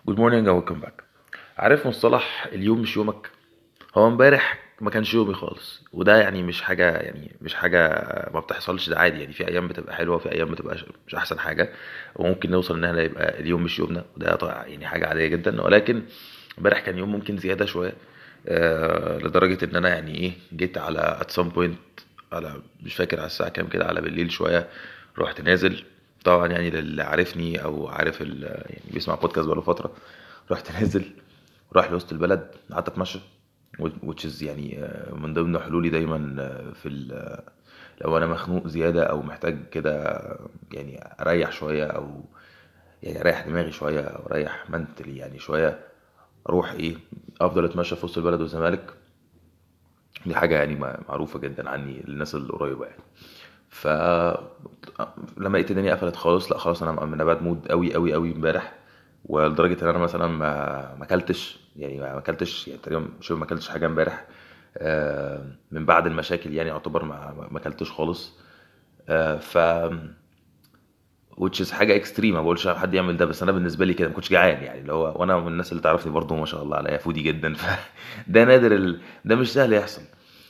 جود مورنينج او ويلكم باك عارف مصطلح اليوم مش يومك هو امبارح ما كانش يومي خالص وده يعني مش حاجه يعني مش حاجه ما بتحصلش ده عادي يعني في ايام بتبقى حلوه وفي ايام بتبقى مش احسن حاجه وممكن نوصل ان احنا يبقى اليوم مش يومنا وده طبعا يعني حاجه عاديه جدا ولكن امبارح كان يوم ممكن زياده شويه آه لدرجه ان انا يعني ايه جيت على ات سام بوينت على مش فاكر على الساعه كام كده على بالليل شويه رحت نازل طبعا يعني للي عارفني او عارف ال- يعني بيسمع بودكاست بقاله فتره رحت نازل رايح لوسط البلد قعدت اتمشى which is يعني آه، من ضمن حلولي دايما آه، في ال- آه، لو انا مخنوق زياده او محتاج كده آه، يعني اريح شويه او يعني اريح دماغي شويه او اريح منتلي يعني شويه اروح ايه افضل اتمشى في وسط البلد والزمالك دي حاجه يعني ما- معروفه جدا عني للناس القريبه يعني ف لما لقيت الدنيا قفلت خالص لا خلاص انا من باد مود قوي قوي قوي امبارح ولدرجه ان انا مثلا ما ما اكلتش يعني ما اكلتش يعني تقريبا شبه ما اكلتش حاجه امبارح آه، من بعد المشاكل يعني يعتبر ما ما اكلتش خالص آه، ف which is حاجه اكستريم ما بقولش حد يعمل ده بس انا بالنسبه لي كده ما كنتش جعان يعني اللي هو وانا من الناس اللي تعرفني برضو ما شاء الله عليا فودي جدا فده نادر ال... ده مش سهل يحصل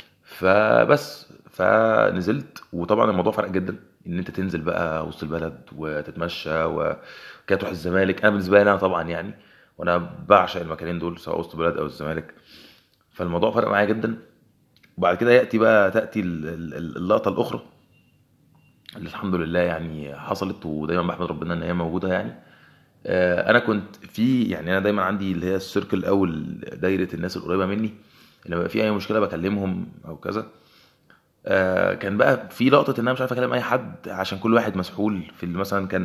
فبس فنزلت وطبعا الموضوع فرق جدا ان انت تنزل بقى وسط البلد وتتمشى وكده تروح الزمالك انا بالنسبه لي انا طبعا يعني وانا بعشق المكانين دول سواء وسط البلد او الزمالك فالموضوع فرق معايا جدا وبعد كده ياتي بقى تاتي ال- ال- اللقطه الاخرى اللي الحمد لله يعني حصلت ودايما بحمد ربنا ان هي موجوده يعني آه، انا كنت في يعني انا دايما عندي اللي هي السيركل او ال- دايره الناس القريبه مني لما بقى في اي مشكله بكلمهم او كذا آه، كان بقى في لقطه ان انا مش عارف اكلم اي حد عشان كل واحد مسحول في اللي مثلا كان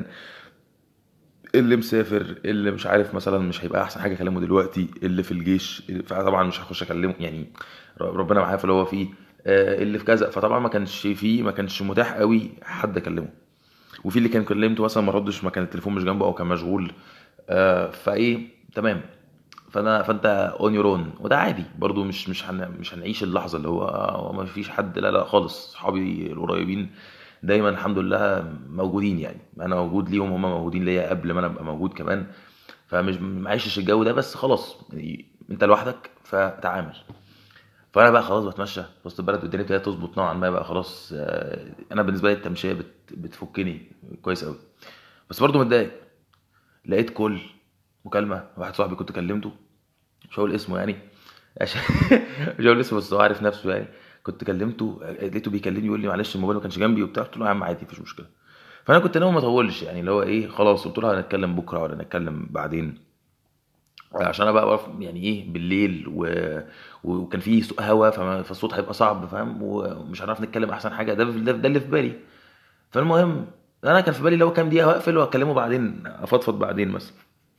اللي مسافر اللي مش عارف مثلا مش هيبقى احسن حاجه اكلمه دلوقتي اللي في الجيش فطبعا مش هخش اكلمه يعني ربنا معاه في اللي هو فيه آه، اللي في كذا فطبعا ما كانش فيه ما كانش متاح قوي حد اكلمه وفي اللي كان كلمته مثلا ما ردش ما كان التليفون مش جنبه او كان مشغول آه، فايه تمام فانا فانت اون يور اون وده عادي برضو مش مش هن مش هنعيش اللحظه اللي هو هو ما فيش حد لا لا خالص صحابي القريبين دايما الحمد لله موجودين يعني انا موجود ليهم هم موجودين ليا قبل ما انا ابقى موجود كمان فمش معيشش الجو ده بس خلاص يعني انت لوحدك فتعامل فانا بقى خلاص بتمشى في وسط البلد والدنيا ابتدت تظبط نوعا ما بقى خلاص آه، انا بالنسبه لي التمشيه بت بتفكني كويس قوي بس برضو متضايق لقيت كل مكالمه واحد صاحبي كنت كلمته مش هقول اسمه يعني عشان مش هقول اسمه بس هو عارف نفسه يعني كنت كلمته لقيته بيكلمني يقول لي معلش الموبايل ما كانش جنبي وبتاع قلت له يا عم عادي مفيش مشكله فانا كنت ناوي ما اطولش يعني اللي هو ايه خلاص قلت له هنتكلم بكره ولا نتكلم بعدين عشان انا بقى واقف يعني ايه بالليل و... وكان في سوق هوا فما... فالصوت هيبقى صعب فاهم ومش هنعرف نتكلم احسن حاجه ده ده, ده اللي في بالي فالمهم انا كان في بالي لو كام دقيقه واقفل واكلمه بعدين افضفض بعدين مثلا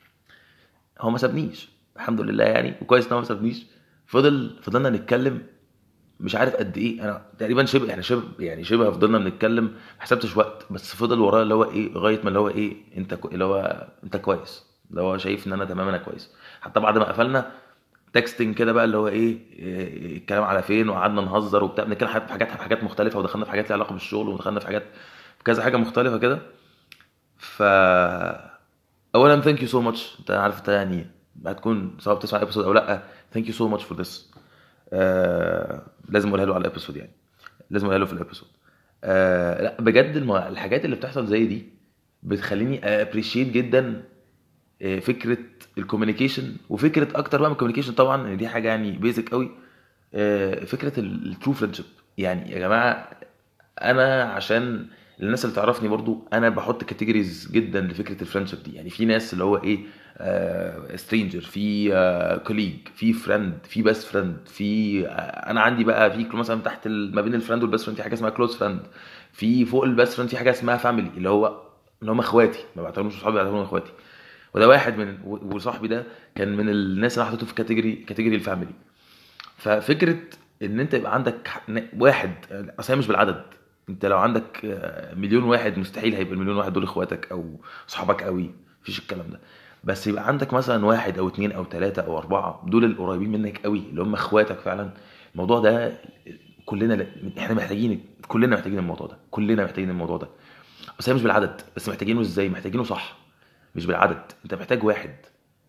هو ما سابنيش الحمد لله يعني وكويس ان هو ما سابنيش فضل فضلنا نتكلم مش عارف قد ايه انا تقريبا شبه يعني شبه يعني شبه فضلنا بنتكلم ما حسبتش وقت بس فضل ورايا اللي هو ايه لغايه ما اللي هو ايه انت كو... اللي هو انت كويس اللي هو شايف ان انا تمام انا كويس حتى بعد ما قفلنا تكستنج كده بقى اللي هو ايه إيه، الكلام على فين وقعدنا نهزر وبتاع بنتكلم حاجات في حاجات في حاجات مختلفه ودخلنا في حاجات ليها علاقه بالشغل ودخلنا في حاجات في كذا حاجه مختلفه كده ف اولا ثانك يو سو ماتش انت عارف انت يعني هتكون سواء بتسمع الابيسود او لا ثانك يو سو ماتش فور ذس لازم اقولها له على الابيسود يعني لازم اقولها له في الابيسود آه لا بجد الم- الحاجات اللي بتحصل زي دي بتخليني ابريشيت جدا آه، فكره الكوميونيكيشن وفكره اكتر بقى من الكوميونيكيشن طبعا ان دي حاجه يعني بيزك قوي آه، فكره الترو فريندشيب يعني يا جماعه انا عشان الناس اللي تعرفني برضو انا بحط كاتيجوريز جدا لفكره الفريندشيب دي يعني في ناس اللي هو ايه سترينجر في كوليج في فريند في بيست فريند في آه، انا عندي بقى في مثلا تحت ال- ما بين الفريند والبيست فريند في حاجه اسمها كلوز فريند في فوق البيست فريند في حاجه اسمها فاميلي اللي هو اللي هم اخواتي ما بعتبرهمش صحابي بعتبرهم اخواتي وده واحد من و- وصاحبي ده كان من الناس اللي أنا حطيته في كاتيجوري كاتيجوري الفاميلي ففكره ان انت يبقى عندك ح- ن- واحد اصل هي مش بالعدد انت لو عندك آه، مليون واحد مستحيل هيبقى المليون واحد دول اخواتك او صحابك قوي مفيش الكلام ده بس يبقى عندك مثلا واحد او اتنين او تلاتة او اربعة دول القريبين منك قوي اللي هم اخواتك فعلا الموضوع ده كلنا ل- احنا محتاجين كلنا محتاجين الموضوع ده كلنا محتاجين الموضوع ده بس هي مش بالعدد بس محتاجينه ازاي محتاجينه صح مش بالعدد انت محتاج واحد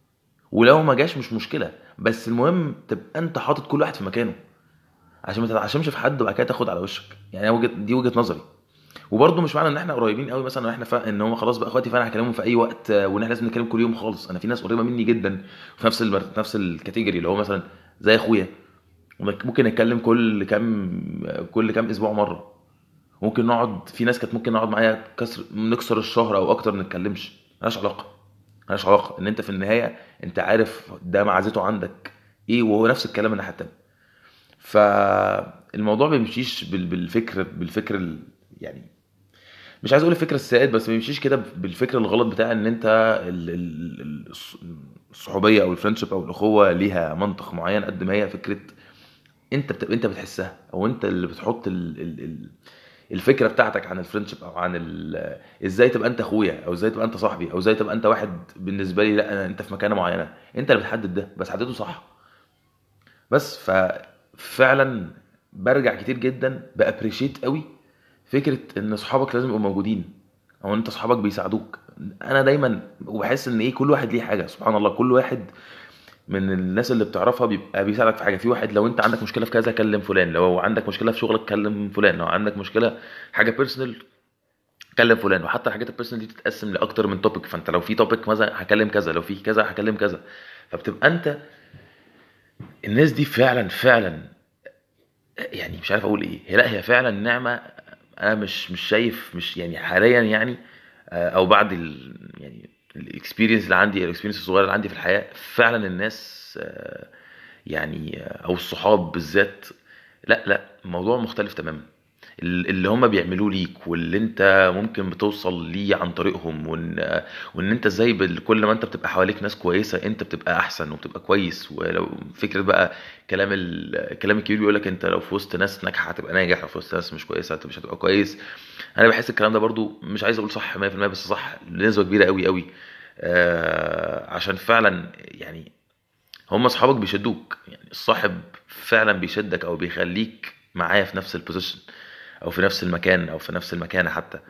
ولو ما جاش مش مشكله بس المهم تبقى انت حاطط كل واحد في مكانه عشان ما تتعشمش في حد وبعد كده تاخد على وشك يعني وجهة دي وجهه نظري وبرضه مش معنى ان احنا قريبين قوي مثلا احنا ف... ان هم خلاص بقى اخواتي فانا هكلمهم في اي وقت آه، وان احنا لازم نتكلم كل يوم خالص انا في ناس قريبه مني جدا في نفس المر... نفس الكاتيجوري اللي هو مثلا زي اخويا ممكن نتكلم كل كام كل كام اسبوع مره ممكن نقعد في ناس كانت ممكن نقعد معايا كسر نكسر الشهر او اكتر ما نتكلمش ملهاش علاقه ملهاش علاقه ان انت في النهايه انت عارف ده معزته عندك ايه وهو نفس الكلام الناحيه التانيه فالموضوع ما بيمشيش بال- بالفكر بالفكر ال- يعني مش عايز اقول الفكر السائد بس ما بيمشيش كده بالفكر الغلط بتاع ان انت ال- ال- ال- الص- الصحوبيه او الفرنشيب او الاخوه ليها منطق معين قد ما هي فكره انت بت... انت بتحسها او انت اللي بتحط ال... ال... ال... الفكره بتاعتك عن الفرنشيب او عن ال... ازاي تبقى انت اخويا او ازاي تبقى انت صاحبي او ازاي تبقى انت واحد بالنسبه لي لا أنا انت في مكانه معينه انت اللي بتحدد ده بس حدده صح بس ففعلا برجع كتير جدا بابريشيت قوي فكره ان اصحابك لازم يبقوا موجودين او انت اصحابك بيساعدوك انا دايما وبحس ان ايه كل واحد ليه حاجه سبحان الله كل واحد من الناس اللي بتعرفها بيبقى بيساعدك في حاجه في واحد لو انت عندك مشكله في كذا كلم فلان لو عندك مشكله في شغلك كلم فلان لو عندك مشكله حاجه بيرسونال كلم فلان وحتى الحاجات البيرسونال دي تتقسم لاكتر من توبيك فانت لو في توبيك مثلا هكلم كذا لو في كذا هكلم كذا فبتبقى انت الناس دي فعلا فعلا يعني مش عارف اقول ايه هي لا هي فعلا نعمه انا مش مش شايف مش يعني حاليا يعني آه، او بعد ال يعني الاكسبيرينس اللي عندي الاكسبيرينس الصغيره اللي عندي في الحياه فعلا الناس آه، يعني آه، او الصحاب بالذات لا لا الموضوع مختلف تماما ال- اللي هم بيعملوه ليك واللي انت ممكن بتوصل ليه عن طريقهم وان وان انت ازاي بال- كل ما انت بتبقى حواليك ناس كويسه انت بتبقى احسن وبتبقى كويس ولو فكره بقى كلام ال- الكلام الكبير بيقول لك انت لو في وسط ناس ناجحه هتبقى ناجح لو في وسط ناس مش كويسه انت مش هتبقى كويس انا بحس الكلام ده برضو مش عايز اقول صح 100% بس صح لنسبه كبيره قوي قوي آه عشان فعلا يعني هم اصحابك بيشدوك يعني الصاحب فعلا بيشدك او بيخليك معاه في نفس البوزيشن او في نفس المكان او في نفس المكانه حتى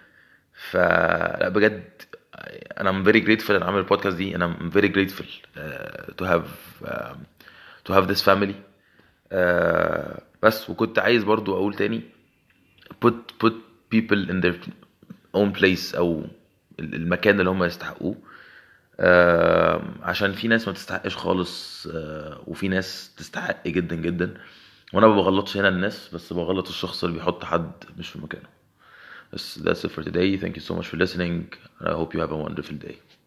فلا بجد انا ام فيري جريتفul ان اعمل البودكاست دي انا ام فيري جريتفul تو هاف تو هاف ذس فاميلي بس وكنت عايز برضو اقول تاني put put people in their own place او المكان اللي هم يستحقوه آه، عشان في ناس ما تستحقش خالص آه، وفي ناس تستحق جدا جدا وانا ما بغلطش هنا الناس بس بغلط الشخص اللي بيحط حد مش في مكانه بس that's it for today thank you so much for listening I hope you have a wonderful day